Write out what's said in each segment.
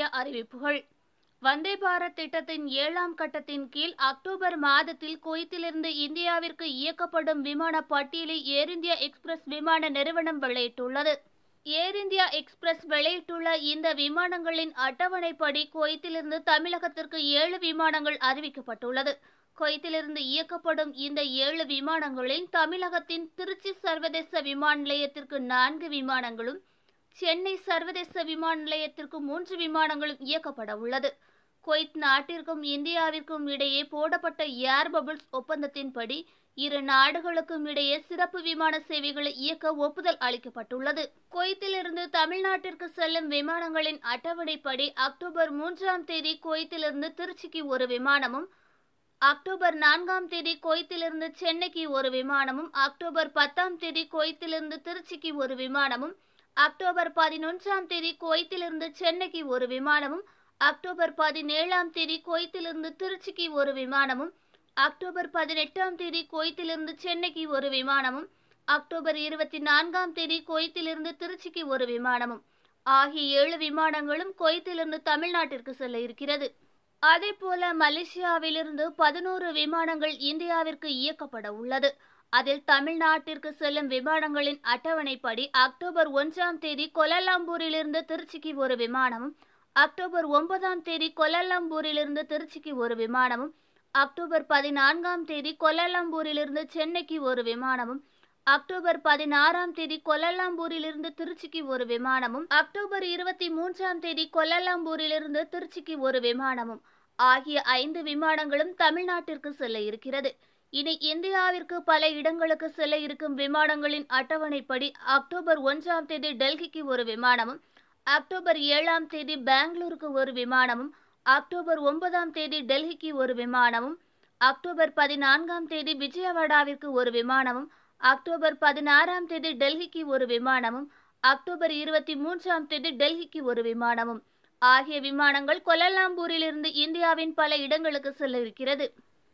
அறிவிப்புகள் வந்தே பாரத் திட்டத்தின் ஏழாம் கட்டத்தின் கீழ் அக்டோபர் மாதத்தில் குவைத்திலிருந்து இந்தியாவிற்கு இயக்கப்படும் விமான பட்டியலை ஏர் இந்தியா எக்ஸ்பிரஸ் விமான நிறுவனம் வெளியிட்டுள்ளது ஏர் இந்தியா எக்ஸ்பிரஸ் வெளியிட்டுள்ள இந்த விமானங்களின் அட்டவணைப்படி குவைத்திலிருந்து தமிழகத்திற்கு ஏழு விமானங்கள் அறிவிக்கப்பட்டுள்ளது குவைத்திலிருந்து இயக்கப்படும் இந்த ஏழு விமானங்களில் தமிழகத்தின் திருச்சி சர்வதேச விமான நிலையத்திற்கு நான்கு விமானங்களும் சென்னை சர்வதேச விமான நிலையத்திற்கு மூன்று விமானங்களும் இயக்கப்பட உள்ளது குவைத் நாட்டிற்கும் இந்தியாவிற்கும் இடையே போடப்பட்ட ஏர் பபிள்ஸ் ஒப்பந்தத்தின்படி இரு நாடுகளுக்கும் இடையே சிறப்பு விமான சேவைகளை இயக்க ஒப்புதல் அளிக்கப்பட்டுள்ளது குவைத்திலிருந்து தமிழ்நாட்டிற்கு செல்லும் விமானங்களின் அட்டவணைப்படி அக்டோபர் மூன்றாம் தேதி குவைத்திலிருந்து திருச்சிக்கு ஒரு விமானமும் அக்டோபர் நான்காம் தேதி குவைத்திலிருந்து சென்னைக்கு ஒரு விமானமும் அக்டோபர் பத்தாம் தேதி குவைத்திலிருந்து திருச்சிக்கு ஒரு விமானமும் அக்டோபர் பதினொன்றாம் தேதி குவைத்திலிருந்து சென்னைக்கு ஒரு விமானமும் அக்டோபர் பதினேழாம் தேதி குவைத்திலிருந்து திருச்சிக்கு ஒரு விமானமும் அக்டோபர் பதினெட்டாம் தேதி குவைத்திலிருந்து சென்னைக்கு ஒரு விமானமும் அக்டோபர் இருபத்தி நான்காம் தேதி குவைத்திலிருந்து திருச்சிக்கு ஒரு விமானமும் ஆகிய ஏழு விமானங்களும் குவைத்திலிருந்து தமிழ்நாட்டிற்கு செல்ல இருக்கிறது அதேபோல மலேசியாவிலிருந்து பதினோரு விமானங்கள் இந்தியாவிற்கு இயக்கப்பட உள்ளது அதில் தமிழ்நாட்டிற்கு செல்லும் விமானங்களின் அட்டவணைப்படி அக்டோபர் ஒன்றாம் தேதி கொலலாம்பூரிலிருந்து திருச்சிக்கு ஒரு விமானமும் அக்டோபர் ஒன்பதாம் தேதி கொலலாம்பூரிலிருந்து திருச்சிக்கு ஒரு விமானமும் அக்டோபர் பதினான்காம் தேதி கொலலாம்பூரிலிருந்து சென்னைக்கு ஒரு விமானமும் அக்டோபர் பதினாறாம் தேதி கொலலாம்பூரிலிருந்து திருச்சிக்கு ஒரு விமானமும் அக்டோபர் இருபத்தி மூன்றாம் தேதி கொலலாம்பூரிலிருந்து திருச்சிக்கு ஒரு விமானமும் ஆகிய ஐந்து விமானங்களும் தமிழ்நாட்டிற்கு செல்ல இருக்கிறது இனி இந்தியாவிற்கு பல இடங்களுக்கு செல்ல இருக்கும் விமானங்களின் அட்டவணைப்படி அக்டோபர் ஒன்றாம் தேதி டெல்லிக்கு ஒரு விமானமும் அக்டோபர் ஏழாம் தேதி பெங்களூருக்கு ஒரு விமானமும் அக்டோபர் ஒன்பதாம் தேதி டெல்லிக்கு ஒரு விமானமும் அக்டோபர் பதினான்காம் தேதி விஜயவாடாவிற்கு ஒரு விமானமும் அக்டோபர் பதினாறாம் தேதி டெல்லிக்கு ஒரு விமானமும் அக்டோபர் இருபத்தி மூன்றாம் தேதி டெல்லிக்கு ஒரு விமானமும் ஆகிய விமானங்கள் கொலலாம்பூரிலிருந்து இந்தியாவின் பல இடங்களுக்கு செல்ல இருக்கிறது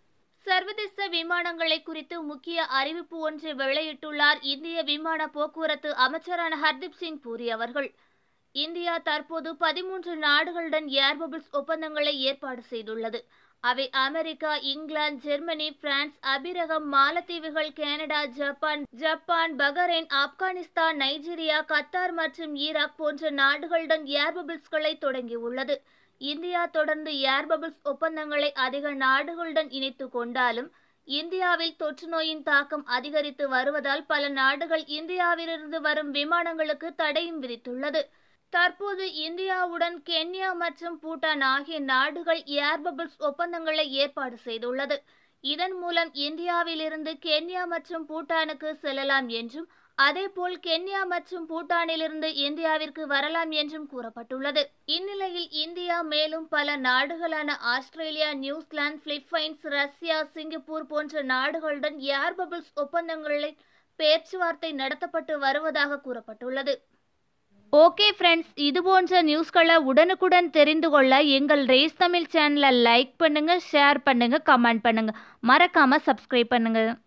சர்வதேச விமானங்களை குறித்து முக்கிய அறிவிப்பு ஒன்றை வெளியிட்டுள்ளார் இந்திய விமான போக்குவரத்து அமைச்சரான ஹர்தீப் சிங் பூரி அவர்கள் இந்தியா தற்போது பதிமூன்று நாடுகளுடன் ஏர்பபிள்ஸ் ஒப்பந்தங்களை ஏற்பாடு செய்துள்ளது அவை அமெரிக்கா இங்கிலாந்து ஜெர்மனி பிரான்ஸ் அபிரகம் மாலத்தீவுகள் Canada Japan Japan Bahrain Afghanistan Nigeria Qatar மற்றும் ஈராக் போன்ற நாடுகளுடன் ஏர்பபிள்ஸ்களை தொடங்கியுள்ளது இந்தியா தொடர்ந்து ஏர்பபிள்ஸ் ஒப்பந்தங்களை அதிக நாடுகளுடன் இணைத்து கொண்டாலும் இந்தியாவில் தொற்று நோயின் தாக்கம் அதிகரித்து வருவதால் பல நாடுகள் இந்தியாவிலிருந்து வரும் விமானங்களுக்கு தடையும் விதித்துள்ளது தற்போது இந்தியாவுடன் கென்யா மற்றும் பூட்டான் ஆகிய நாடுகள் ஏர்பபிள்ஸ் ஒப்பந்தங்களை ஏற்பாடு செய்துள்ளது இதன் மூலம் இந்தியாவிலிருந்து கென்யா மற்றும் பூட்டானுக்கு செல்லலாம் என்றும் அதேபோல் கென்யா மற்றும் பூட்டானிலிருந்து இந்தியாவிற்கு வரலாம் என்றும் கூறப்பட்டுள்ளது இந்நிலையில் இந்தியா மேலும் பல நாடுகளான Australia New Zealand Philippines Russia Singapore போன்ற நாடுகளுடன் ஏர்பபிள்ஸ் ஒப்பந்தங்களில் பேச்சுவார்த்தை நடத்தப்பட்டு வருவதாக கூறப்பட்டுள்ளது ஓகே ஃப்ரெண்ட்ஸ் இது போன்ற நியூஸ்களை உடனுக்குடன் தெரிந்து கொள்ள எங்கள் ரேஸ் தமிழ் சேனலை லைக் பண்ணுங்கள் ஷேர் பண்ணுங்கள் கமெண்ட் பண்ணுங்கள் மறக்காமல் சப்ஸ்கிரைப் பண்ணுங்கள்